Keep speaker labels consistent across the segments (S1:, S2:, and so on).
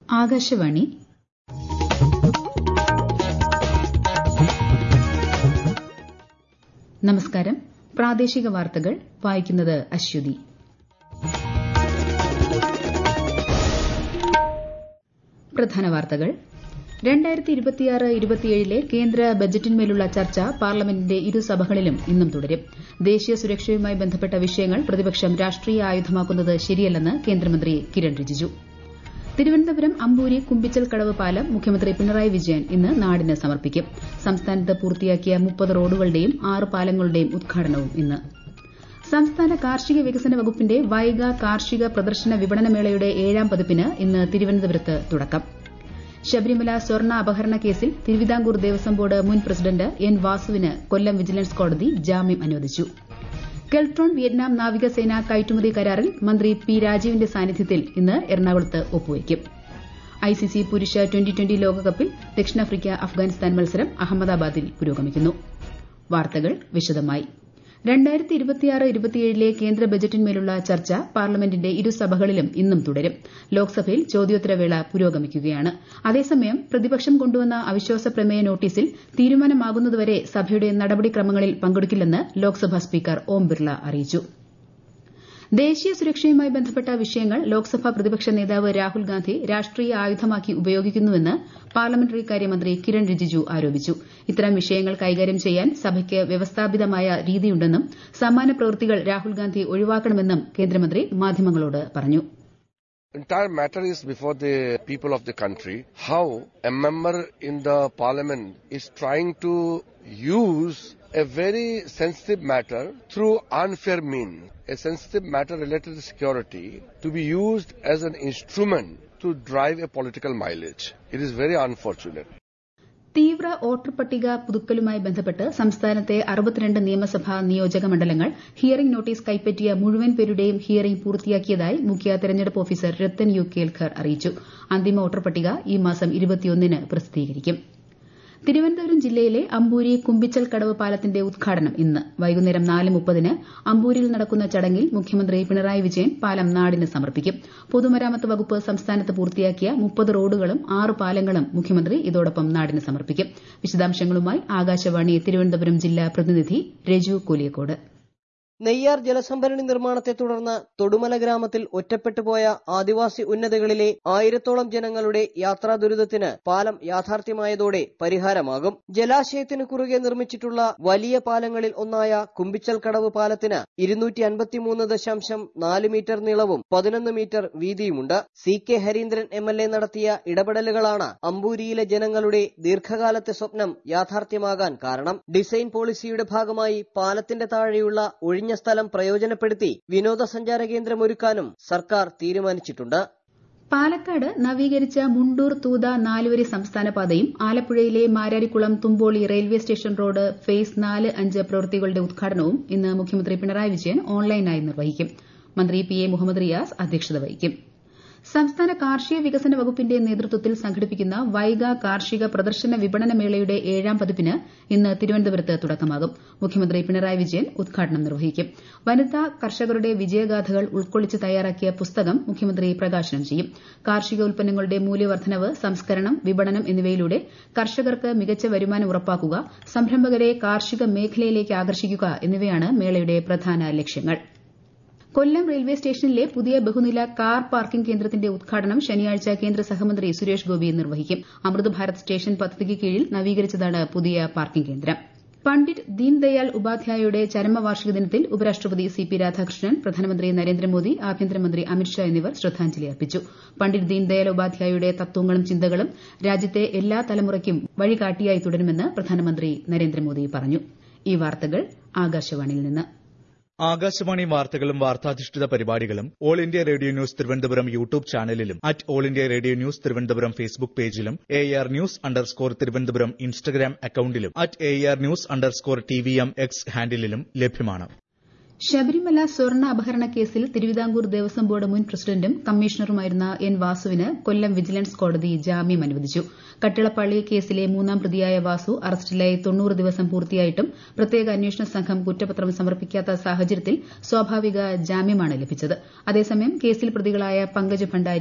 S1: ആകാശവാണി നമസ്കാരം പ്രാദേശിക വാർത്തകൾ വായിക്കുന്നത് അശ്വതി പ്രധാന വാർത്തകൾ രണ്ടായിരത്തി ഇരുപത്തിയാറ് ഇരുപത്തിയേഴിലെ കേന്ദ്ര ബജറ്റിന്മേലുള്ള ചർച്ച പാർലമെന്റിന്റെ ഇരുസഭകളിലും ഇന്നും തുടരും ദേശീയ സുരക്ഷയുമായി ബന്ധപ്പെട്ട വിഷയങ്ങൾ പ്രതിപക്ഷം രാഷ്ട്രീയ ആയുധമാക്കുന്നത് ശരിയല്ലെന്ന് കേന്ദ്രമന്ത്രി കിരൺ റിജിജു തിരുവനന്തപുരം അമ്പൂരി കുമ്പിച്ചൽ കടവ് പാലം മുഖ്യമന്ത്രി പിണറായി വിജയൻ ഇന്ന് നാടിന് സമർപ്പിക്കും സംസ്ഥാനത്ത് പൂർത്തിയാക്കിയ മുപ്പത് റോഡുകളുടെയും ആറ് പാലങ്ങളുടെയും ഉദ്ഘാടനവും ഇന്ന് സംസ്ഥാന കാർഷിക വികസന വകുപ്പിന്റെ വൈഗ കാർഷിക പ്രദർശന വിപണന മേളയുടെ ഏഴാം പതിപ്പിന് ഇന്ന് തിരുവനന്തപുരത്ത് തുടക്കം ശബരിമല സ്വർണ്ണ അപഹരണ കേസിൽ തിരുവിതാംകൂർ ദേവസ്വം ബോർഡ് മുൻ പ്രസിഡന്റ് എൻ വാസുവിന് കൊല്ലം വിജിലൻസ് കോടതി ജാമ്യം അനുവദിച്ചു കെൽട്രോൺ വിയറ്റ്നാം നാവികസേന കയറ്റുമതി കരാറിൽ മന്ത്രി പി രാജീവിന്റെ സാന്നിധ്യത്തിൽ ഇന്ന് എറണാകുളത്ത് ഒപ്പുവയ്ക്കും ഐസിസി പുരുഷ ട്വന്റി ട്വന്റി ലോകകപ്പിൽ ദക്ഷിണാഫ്രിക്ക അഫ്ഗാനിസ്ഥാൻ മത്സരം അഹമ്മദാബാദിൽ പുരോഗമിക്കുന്നു വാർത്തകൾ വിശദമായി രണ്ടായിരത്തി ഇരുപത്തിയാറ് ഇരുപത്തിയേഴിലെ കേന്ദ്ര ബജറ്റിന്മേലുള്ള ചർച്ച പാർലമെന്റിന്റെ ഇരുസഭകളിലും ഇന്നും തുടരും ലോക്സഭയിൽ ചോദ്യോത്തരവേള പുരോഗമിക്കുകയാണ് അതേസമയം പ്രതിപക്ഷം കൊണ്ടുവന്ന അവിശ്വാസ പ്രമേയ നോട്ടീസിൽ തീരുമാനമാകുന്നതുവരെ സഭയുടെ നടപടിക്രമങ്ങളിൽ പങ്കെടുക്കില്ലെന്ന് ലോക്സഭാ സ്പീക്കർ ഓം ബിർള അറിയിച്ചു ദേശീയ സുരക്ഷയുമായി ബന്ധപ്പെട്ട വിഷയങ്ങൾ ലോക്സഭാ പ്രതിപക്ഷ നേതാവ് രാഹുൽ ഗാന്ധി രാഷ്ട്രീയ ആയുധമാക്കി ഉപയോഗിക്കുന്നുവെന്ന് പാർലമെന്ററി കാര്യമന്ത്രി കിരൺ റിജിജു ആരോപിച്ചു ഇത്തരം വിഷയങ്ങൾ കൈകാര്യം ചെയ്യാൻ സഭയ്ക്ക് വ്യവസ്ഥാപിതമായ രീതിയുണ്ടെന്നും സമാന പ്രവൃത്തികൾ രാഹുൽ ഗാന്ധി ഒഴിവാക്കണമെന്നും കേന്ദ്രമന്ത്രി മാധ്യമങ്ങളോട് പറഞ്ഞു
S2: entire matter is before the people of the country. How a member in the parliament is trying to use a very sensitive matter through unfair means, a sensitive matter related to security, to be used as an instrument to drive a political mileage. It is very unfortunate.
S1: തീവ്ര voter പട്ടിക പുതുക്കലുമായി ബന്ധപ്പെട്ട് സംസ്ഥാനത്തെ അറുപത്തിരണ്ട് നിയമസഭാ നിയോജക മണ്ഡലങ്ങൾ hearing notice കൈപ്പറ്റിയ മുഴുവൻ പേരുടെയും ഹിയറിംഗ് പൂർത്തിയാക്കിയതായി മുഖ്യ തെരഞ്ഞെടുപ്പ് ഓഫീസർ രത്തൻ യു കേൽഖർ അറിയിച്ചു അന്തിമ വോട്ടർ പട്ടിക ഈ മാസം ഇരുപത്തിയൊന്നിന് പ്രസിദ്ധീകരിക്കും തിരുവനന്തപുരം ജില്ലയിലെ അമ്പൂരി കുമ്പിച്ചൽ കടവ് പാലത്തിന്റെ ഉദ്ഘാടനം ഇന്ന് വൈകുന്നേരം നാല് മുപ്പതിന് അമ്പൂരിയിൽ നടക്കുന്ന ചടങ്ങിൽ മുഖ്യമന്ത്രി പിണറായി വിജയൻ പാലം നാടിന് സമർപ്പിക്കും പൊതുമരാമത്ത് വകുപ്പ് സംസ്ഥാനത്ത് പൂർത്തിയാക്കിയ മുപ്പത് റോഡുകളും ആറ് പാലങ്ങളും മുഖ്യമന്ത്രി ഇതോടൊപ്പം നാടിന് സമർപ്പിക്കും വിശദാംശങ്ങളുമായി ആകാശവാണി തിരുവനന്തപുരം ജില്ലാ പ്രതിനിധി രജു കൂലിയക്കോട്
S3: നെയ്യാർ ജലസംഭരണി നിർമ്മാണത്തെ തുടർന്ന് തൊടുമല ഗ്രാമത്തിൽ ഒറ്റപ്പെട്ടുപോയ ആദിവാസി ഉന്നതികളിലെ ആയിരത്തോളം ജനങ്ങളുടെ യാത്രാ ദുരിതത്തിന് പാലം യാഥാർത്ഥ്യമായതോടെ പരിഹാരമാകും ജലാശയത്തിന് കുറുകെ നിർമ്മിച്ചിട്ടുള്ള വലിയ പാലങ്ങളിൽ ഒന്നായ കുമ്പിച്ചൽ കടവ് പാലത്തിന് ഇരുന്നൂറ്റി അൻപത്തിമൂന്ന് ദശാംശം നാല് മീറ്റർ നീളവും പതിനൊന്ന് മീറ്റർ വീതിയുമുണ്ട് C K Hareendran M L A നടത്തിയ ഇടപെടലുകളാണ് അമ്പൂരിയിലെ ജനങ്ങളുടെ ദീർഘകാലത്തെ സ്വപ്നം യാഥാർത്ഥ്യമാകാൻ കാരണം ഡിസൈൻ പോളിസിയുടെ ഭാഗമായി പാലത്തിന്റെ താഴെയുള്ള ഒഴിഞ്ഞ ഒഴിഞ്ഞ സ്ഥലം പ്രയോജനപ്പെടുത്തി വിനോദസഞ്ചാര കേന്ദ്രം ഒരുക്കാനും സർക്കാർ തീരുമാനിച്ചിട്ടുണ്ട്
S1: പാലക്കാട് നവീകരിച്ച മുണ്ടൂർ തൂത നാലുവരി സംസ്ഥാന പാതയും ആലപ്പുഴയിലെ Mararikulam Thumpoly railway station road phase നാല് അഞ്ച് പ്രവൃത്തികളുടെ ഉദ്ഘാടനവും ഇന്ന് മുഖ്യമന്ത്രി പിണറായി വിജയൻ ഓൺലൈനായി നിർവഹിക്കും മന്ത്രി പി എ മുഹമ്മദ് റിയാസ് അധ്യക്ഷത വഹിക്കും സംസ്ഥാന കാർഷിക വികസന വകുപ്പിന്റെ നേതൃത്വത്തിൽ സംഘടിപ്പിക്കുന്ന വൈഗ കാർഷിക പ്രദർശന വിപണന മേളയുടെ ഏഴാം പതിപ്പിന് ഇന്ന് തിരുവനന്തപുരത്ത് തുടക്കമാകും മുഖ്യമന്ത്രി പിണറായി വിജയൻ ഉദ്ഘാടനം നിർവഹിക്കും വനിതാ കർഷകരുടെ വിജയഗാഥകൾ ഉൾക്കൊള്ളിച്ച് തയ്യാറാക്കിയ പുസ്തകം മുഖ്യമന്ത്രി പ്രകാശനം ചെയ്യും കാർഷിക ഉൽപ്പന്നങ്ങളുടെ മൂല്യവർദ്ധനവ് സംസ്കരണം വിപണനം എന്നിവയിലൂടെ കർഷകർക്ക് മികച്ച വരുമാനം ഉറപ്പാക്കുക സംരംഭകരെ കാർഷിക മേഖലയിലേക്ക് ആകർഷിക്കുക എന്നിവയാണ് മേളയുടെ പ്രധാന ലക്ഷ്യങ്ങൾ കൊല്ലം റെയിൽവേ സ്റ്റേഷനിലെ പുതിയ ബഹുനില കാർ പാർക്കിംഗ് കേന്ദ്രത്തിന്റെ ഉദ്ഘാടനം ശനിയാഴ്ച കേന്ദ്ര സഹമന്ത്രി സുരേഷ് ഗോപി നിർവഹിക്കും അമൃത് ഭാരത് സ്റ്റേഷൻ പദ്ധതിക്ക് കീഴിൽ നവീകരിച്ചതാണ് പുതിയ പാർക്കിംഗ് കേന്ദ്രം പണ്ഡിറ്റ് ദീൻദയാൽ ഉപാധ്യായയുടെ ചരമവാർഷിക ദിനത്തിൽ ഉപരാഷ്ട്രപതി സി പി രാധാകൃഷ്ണൻ പ്രധാനമന്ത്രി നരേന്ദ്രമോദി ആഭ്യന്തരമന്ത്രി അമിത്ഷാ എന്നിവർ ശ്രദ്ധാഞ്ജലി അർപ്പിച്ചു പണ്ഡിറ്റ് ദീൻദയാൽ ഉപാധ്യായയുടെ തത്വങ്ങളും ചിന്തകളും രാജ്യത്തെ എല്ലാ തലമുറയ്ക്കും വഴികാട്ടിയായി തുടരുമെന്ന് പ്രധാനമന്ത്രി നരേന്ദ്രമോദി പറഞ്ഞു ഈ വാർത്തകൾ ആകാശവാണിയിൽ നിന്ന്
S4: ആകാശവാണി വാർത്തകളും വാർത്താധിഷ്ഠിത പരിപാടികളും all India radio news Thiruvananthapuram YouTube ചാനലിലും at all India radio news Thiruvananthapuram Facebook പേജിലും A R news underscore Thiruvananthapuram Instagram അക്കൌണ്ടിലും at A R news underscore T V M X ഹാൻഡിലും ലഭ്യമാണ്
S1: ശബരിമല സ്വർണ്ണ അപഹരണ കേസിൽ തിരുവിതാംകൂർ ദേവസ്വം ബോർഡ് മുൻ പ്രസിഡന്റും കമ്മീഷണറുമായിരുന്ന എൻ വാസുവിന് കൊല്ലം വിജിലൻസ് കോടതി ജാമ്യം അനുവദിച്ചു കട്ടിളപ്പള്ളി കേസിലെ മൂന്നാം പ്രതിയായ വാസു അറസ്റ്റിലായി തൊണ്ണൂറ് ദിവസം പൂർത്തിയായിട്ടും പ്രത്യേക അന്വേഷണ സംഘം കുറ്റപത്രം സമർപ്പിക്കാത്ത സാഹചര്യത്തിൽ സ്വാഭാവിക ജാമ്യമാണ് ലഭിച്ചത് അതേസമയം കേസിൽ പ്രതികളായ പങ്കജ് ഭണ്ഡാരി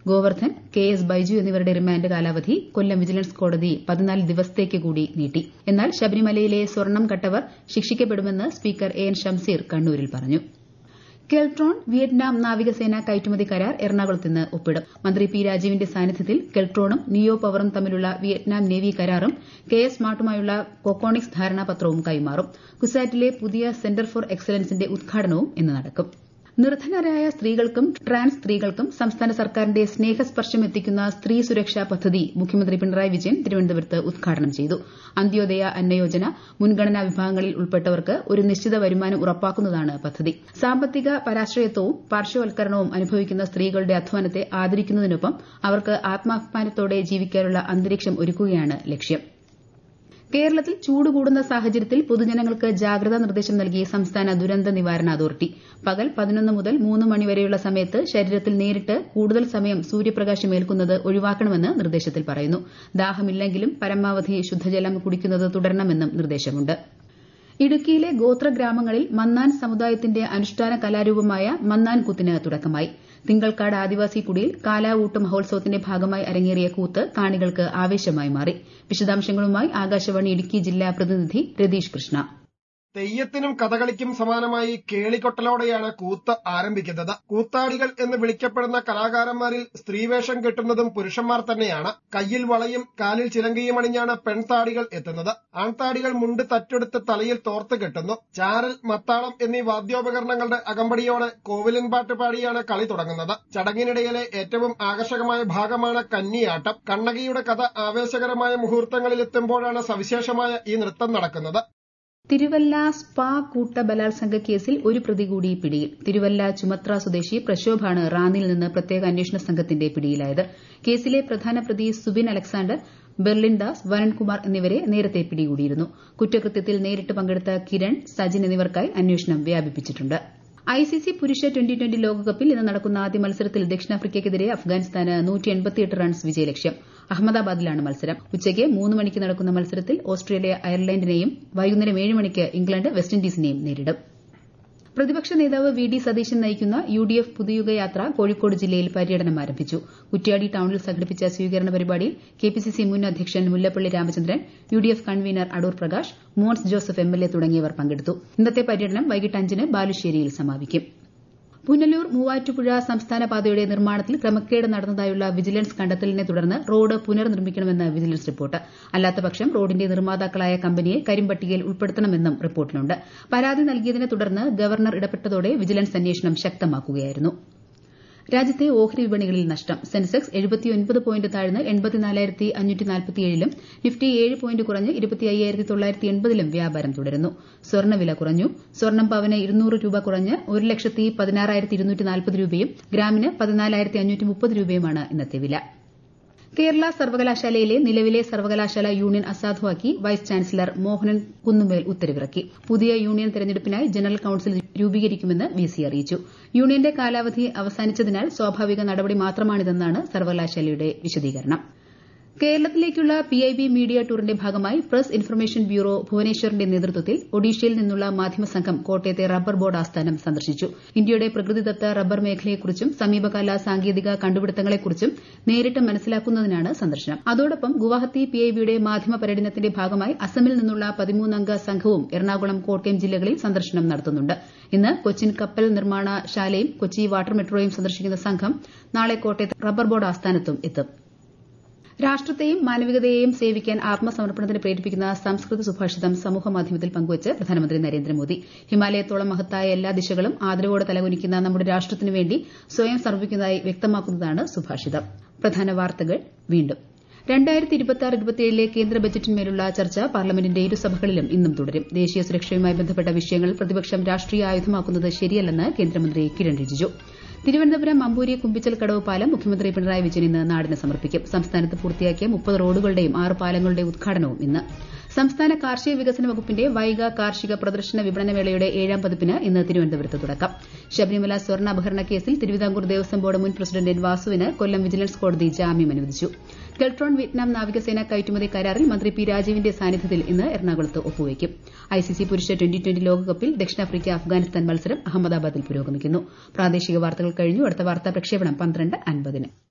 S1: ഗോവർദ്ധൻ കെ എസ് ബൈജു എന്നിവരുടെ റിമാൻഡ് കാലാവധി കൊല്ലം വിജിലൻസ് കോടതി പതിനാല് ദിവസത്തേക്ക് കൂടി നീട്ടി എന്നാൽ ശബരിമലയിലെ സ്വർണം കട്ടവർ ശിക്ഷിക്കപ്പെടുമെന്ന് സ്പീക്കർ എ എൻ ഷംസീർ കണ്ണൂരിൽ പറഞ്ഞു കെൽട്രോൺ വിയറ്റ്നാം നാവികസേന കയറ്റുമതി കരാർ എറണാകുളത്ത് ഇന്ന് ഒപ്പിടും മന്ത്രി പി രാജീവിന്റെ സാന്നിധ്യത്തിൽ കെൽട്രോണും നിയോ പവറും തമ്മിലുള്ള വിയറ്റ്നാം നേവി കരാറും കെ എസ് സ്മാർട്ടുമായുള്ള കൊക്കോണിക്സ് ധാരണാപത്രവും കൈമാറും കുസാറ്റിലെ പുതിയ സെന്റർ ഫോർ എക്സലൻസിന്റെ ഉദ്ഘാടനവും ഇന്ന് നടക്കും നിർധനരായ സ്ത്രീകൾക്കും ട്രാൻസ് സ്ത്രീകൾക്കും സംസ്ഥാന സർക്കാരിന്റെ സ്നേഹസ്പർശം എത്തിക്കുന്ന സ്ത്രീ സുരക്ഷാ പദ്ധതി മുഖ്യമന്ത്രി പിണറായി വിജയൻ തിരുവനന്തപുരത്ത് ഉദ്ഘാടനം ചെയ്തു അന്ത്യോദയ അന്നയോജന മുൻഗണനാ വിഭാഗങ്ങളിൽ ഉൾപ്പെട്ടവർക്ക് ഒരു നിശ്ചിത വരുമാനം ഉറപ്പാക്കുന്നതാണ് പദ്ധതി സാമ്പത്തിക പരാശ്രയത്വവും പാർശ്വവൽക്കരണവും അനുഭവിക്കുന്ന സ്ത്രീകളുടെ അധ്വാനത്തെ ആദരിക്കുന്നതിനൊപ്പം അവർക്ക് ആത്മാഭിമാനത്തോടെ ജീവിക്കാനുള്ള അന്തരീക്ഷം ഒരുക്കുകയാണ് ലക്ഷ്യം കേരളത്തിൽ ചൂട് കൂടുന്ന സാഹചര്യത്തിൽ പൊതുജനങ്ങൾക്ക് ജാഗ്രതാ നിർദ്ദേശം നൽകി സംസ്ഥാന ദുരന്ത നിവാരണ അതോറിറ്റി പകൽ പതിനൊന്ന് മുതൽ മൂന്ന് മണിവരെയുള്ള സമയത്ത് ശരീരത്തിൽ നേരിട്ട് കൂടുതൽ സമയം സൂര്യപ്രകാശം ഏൽക്കുന്നത് ഒഴിവാക്കണമെന്ന് നിർദ്ദേശത്തിൽ പറയുന്നു ദാഹമില്ലെങ്കിലും പരമാവധി ശുദ്ധജലം കുടിക്കുന്നത് തുടരണമെന്നും നിർദ്ദേശമുണ്ട് ഇടുക്കിയിലെ ഗോത്രഗ്രാമങ്ങളിൽ മന്നാൻ സമുദായത്തിന്റെ അനുഷ്ഠാന കലാരൂപമായ മന്നാൻ കൂത്തിന് തുടക്കമായി തിങ്കൾക്കാട് ആദിവാസി കുടിയിൽ കാലാവൂട്ട് മഹോത്സവത്തിന്റെ ഭാഗമായി അരങ്ങേറിയ കൂത്ത് കാണികൾക്ക് ആവേശമായി മാറി വിശദാംശങ്ങളുമായി ആകാശവാണി ഇടുക്കി ജില്ലാ പ്രതിനിധി രതീഷ് കൃഷ്ണ
S5: തെയ്യത്തിനും കഥകളിക്കും സമാനമായി കേളികൊട്ടലോടെയാണ് കൂത്ത് ആരംഭിക്കുന്നത് കൂത്താടികൾ എന്ന് വിളിക്കപ്പെടുന്ന കലാകാരന്മാരിൽ സ്ത്രീവേഷം കെട്ടുന്നതും പുരുഷന്മാർ തന്നെയാണ് കയ്യിൽ വളയും കാലിൽ ചിലങ്കയും അണിഞ്ഞാണ് പെൺതാടികൾ എത്തുന്നത് ആൺതാടികൾ മുണ്ട് തറ്റെടുത്ത് തലയിൽ തോർത്ത് കെട്ടുന്നു ചാരൽ മത്താളം എന്നീ വാദ്യോപകരണങ്ങളുടെ അകമ്പടിയോടെ കോവിലൻപാട്ട് പാടിയാണ് കളി തുടങ്ങുന്നത് ചടങ്ങിനിടയിലെ ഏറ്റവും ആകർഷകമായ ഭാഗമാണ് കന്നിയാട്ടം കണ്ണകിയുടെ കഥ ആവേശകരമായ മുഹൂർത്തങ്ങളിലെത്തുമ്പോഴാണ് സവിശേഷമായ ഈ നൃത്തം നടക്കുന്നത്
S1: തിരുവല്ല സ്പാ കൂട്ട ബലാത്സംഗ കേസിൽ ഒരു പ്രതി കൂടി പിടിയിൽ തിരുവല്ല ചുമത്ര സ്വദേശി പ്രശോഭാണ് റാന്നിയിൽ നിന്ന് പ്രത്യേക അന്വേഷണ സംഘത്തിന്റെ പിടിയിലായത് കേസിലെ പ്രധാന പ്രതി സുബിൻ അലക്സാണ്ടർ ബെർലിൻ ദാസ് വരുൺകുമാർ എന്നിവരെ നേരത്തെ പിടികൂടിയിരുന്നു കുറ്റകൃത്യത്തിൽ നേരിട്ട് പങ്കെടുത്ത കിരൺ സജിൻ എന്നിവർക്കായി അന്വേഷണം വ്യാപിപ്പിച്ചിട്ടുണ്ട് ഐസിസി പുരുഷ ട്വന്റി ട്വന്റി ലോകകപ്പിൽ ഇന്ന് നടക്കുന്ന ആദ്യ മത്സരത്തിൽ ദക്ഷിണാഫ്രിക്കയ്ക്കെതിരെ അഫ്ഗാനിസ്ഥാന് റൺസ് വിജയലക്ഷ്യം അഹമ്മദാബാദിലാണ് മത്സരം ഉച്ചയ്ക്ക് മൂന്ന് മണിക്ക് നടക്കുന്ന മത്സരത്തിൽ ഓസ്ട്രേലിയ അയർലൻഡിനെയും വൈകുന്നേരം ഏഴ് മണിക്ക് ഇംഗ്ലണ്ട് വെസ്റ്റ് ഇൻഡീസിനെയും നേരിടും പ്രതിപക്ഷ നേതാവ് വി ഡി സതീശൻ നയിക്കുന്ന യു ഡി എഫ് പുതുയുഗ യാത്ര കോഴിക്കോട് ജില്ലയിൽ പര്യടനം ആരംഭിച്ചു കുറ്റ്യാടി ടൌണിൽ സംഘടിപ്പിച്ച സ്വീകരണ പരിപാടിയിൽ കെ പി സി സി മുൻ അധ്യക്ഷൻ Mullappally Ramachandran U D F convener Adoor Prakash Mons Joseph M L A തുടങ്ങിയവർ പങ്കെടുത്തു ഇന്നത്തെ പര്യടനം വൈകിട്ട് അഞ്ചിന് ബാലുശ്ശേരിയിൽ സമാപിക്കും പുനലൂർ മൂവാറ്റുപുഴ സംസ്ഥാന പാതയുടെ നിർമ്മാണത്തിൽ ക്രമക്കേട് നടന്നതായുള്ള വിജിലൻസ് കണ്ടെത്തലിനെ തുടർന്ന് റോഡ് പുനർനിർമ്മിക്കണമെന്ന് വിജിലൻസ് റിപ്പോർട്ട് അല്ലാത്തപക്ഷം റോഡിന്റെ നിർമ്മാതാക്കളായ കമ്പനിയെ കരിമ്പട്ടികയിൽ ഉൾപ്പെടുത്തണമെന്നും റിപ്പോർട്ടിലുണ്ട് പരാതി നൽകിയതിനെ തുടർന്ന് ഗവർണർ ഇടപെട്ടതോടെ വിജിലൻസ് അന്വേഷണം ശക്തമാക്കുകയായിരുന്നു രാജ്യത്തെ ഓഹരി വിപണികളിൽ നഷ്ടം സെൻസെക്സ് എഴുപത്തിയൊൻപത് പോയിന്റ് താഴ്ന്ന് എൺപത്തിനാലായിരത്തി അഞ്ഞൂറ്റി നാൽപ്പത്തിയേഴിലും നിഫ്റ്റി ഏഴ് പോയിന്റ് കുറഞ്ഞ് ഇരുപത്തി അയ്യായിരത്തി തൊള്ളായിരത്തി എൺപതിലും വ്യാപാരം തുടരുന്നു സ്വർണ്ണവില കുറഞ്ഞു സ്വർണ്ണം പവന് ഇരുന്നൂറ് രൂപ കുറഞ്ഞ് ഒരു ലക്ഷത്തി പതിനാറായിരത്തി ഇരുന്നൂറ്റി നാൽപ്പത് രൂപയും ഗ്രാമിന് പതിനാലായിരത്തി അഞ്ഞൂറ്റി മുപ്പത് രൂപയുമാണ് ഇന്നത്തെ വില കേരള സർവകലാശാലയിലെ നിലവിലെ സർവകലാശാല യൂണിയൻ അസാധുവാക്കി വൈസ് ചാൻസലർ മോഹനൻ കുന്നുമേൽ ഉത്തരവിറക്കി പുതിയ യൂണിയൻ തെരഞ്ഞെടുപ്പിനായി ജനറൽ കൌൺസിൽ രൂപീകരിക്കുമെന്ന് വി സി അറിയിച്ചു യൂണിയന്റെ കാലാവധി അവസാനിച്ചതിനാൽ സ്വാഭാവിക നടപടി മാത്രമാണിതെന്നാണ് സർവകലാശാലയുടെ വിശദീകരണം കേരളത്തിലേക്കുള്ള പി ഐ ബി മീഡിയ ടൂറിന്റെ ഭാഗമായി പ്രസ് ഇൻഫർമേഷൻ ബ്യൂറോ ഭുവനേശ്വറിന്റെ നേതൃത്വത്തിൽ ഒഡീഷയിൽ നിന്നുള്ള മാധ്യമസംഘം കോട്ടയത്തെ റബ്ബർ ബോർഡ് ആസ്ഥാനം സന്ദർശിച്ചു ഇന്ത്യയുടെ പ്രകൃതിദത്ത റബ്ബർ മേഖലയെക്കുറിച്ചും സമീപകാല സാങ്കേതിക കണ്ടുപിടുത്തങ്ങളെക്കുറിച്ചും നേരിട്ട് മനസ്സിലാക്കുന്നതിനാണ് സന്ദർശനം അതോടൊപ്പം ഗുവാഹത്തി പി ഐ ബിയുടെ മാധ്യമ പര്യടനത്തിന്റെ ഭാഗമായി അസമിൽ നിന്നുള്ള പതിമൂന്നംഗ സംഘവും എറണാകുളം കോട്ടയം ജില്ലകളിൽ സന്ദർശനം നടത്തുന്നുണ്ട് ഇന്ന് കൊച്ചിൻ കപ്പൽ നിർമ്മാണ ശാലയും കൊച്ചി വാട്ടർ മെട്രോയും സന്ദർശിക്കുന്ന സംഘം നാളെ കോട്ടയത്ത് റബ്ബർ ബോർഡ് ആസ്ഥാനത്തും എത്തും രാഷ്ട്രത്തെയും മാനവികതയെയും സേവിക്കാൻ ആത്മസമർപ്പണത്തിന് പ്രേരിപ്പിക്കുന്ന സംസ്കൃത സുഭാഷിതം സമൂഹമാധ്യമത്തിൽ പങ്കുവച്ച് പ്രധാനമന്ത്രി നരേന്ദ്രമോദി ഹിമാലയത്തോളം മഹത്തായ എല്ലാ ദിശകളും ആദരവോടെ തലകുനിക്കുന്ന നമ്മുടെ രാഷ്ട്രത്തിനു വേണ്ടി സ്വയം സമർപ്പിക്കുന്നതായി വ്യക്തമാക്കുന്നതാണ് സുഭാഷിതം പ്രധാന വാർത്തകൾ വീണ്ടും രണ്ടായിരത്തി ഇരുപത്തി ആറ് ഇരുപത്തിയേഴിലെ കേന്ദ്ര ബജറ്റിന്മേലുള്ള ചർച്ച പാർലമെന്റിന്റെ ഇരുസഭകളിലും ഇന്നും തുടരും ദേശീയ സുരക്ഷയുമായി ബന്ധപ്പെട്ട വിഷയങ്ങൾ പ്രതിപക്ഷം രാഷ്ട്രീയ ആയുധമാക്കുന്നത് ശരിയല്ലെന്ന് കേന്ദ്രമന്ത്രി കിരൺ റിജിജു തിരുവനന്തപുരം അമ്പൂരി കുമ്പിച്ചൽ കടവ് പാലം മുഖ്യമന്ത്രി പിണറായി വിജയൻ ഇന്ന് നാടിന് സമർപ്പിക്കും സംസ്ഥാനത്ത് പൂർത്തിയാക്കിയ മുപ്പത് റോഡുകളുടെയും ആറ് പാലങ്ങളുടെയും ഉദ്ഘാടനവും ഇന്ന് സംസ്ഥാന കാർഷിക വികസന വകുപ്പിന്റെ വൈഗ കാർഷിക പ്രദർശന വിപണനമേളയുടെ ഏഴാം പതിപ്പിന് ഇന്ന് തിരുവനന്തപുരത്ത് തുടക്കം ശബരിമല സ്വർണ്ണാഭരണ കേസിൽ തിരുവിതാംകൂർ ദേവസ്വം ബോർഡ് മുൻ പ്രസിഡന്റ് എൻ വാസുവിന് കൊല്ലം വിജിലൻസ് കോടതി ജാമ്യം അനുവദിച്ചു കെൽട്രോൺ വിയറ്റ്നാം നാവികസേന കയറ്റുമതി കരാറിൽ മന്ത്രി പി രാജീവിന്റെ സാന്നിധ്യത്തിൽ ഇന്ന് എറണാകുളത്ത് ഒപ്പുവയ്ക്കും ഐസിസി പുരുഷ ട്വന്റി ട്വന്റി ലോകകപ്പിൽ ദക്ഷിണാഫ്രിക്ക അഫ്ഗാനിസ്ഥാൻ മത്സരം അഹമ്മദാബാദിൽ പുരോഗമിക്കുന്നു പ്രാദേശിക വാർത്തകൾ കഴിഞ്ഞു അടുത്ത വാർത്താ പ്രക്ഷേപണം പന്ത്രണ്ട് അൻപതിന്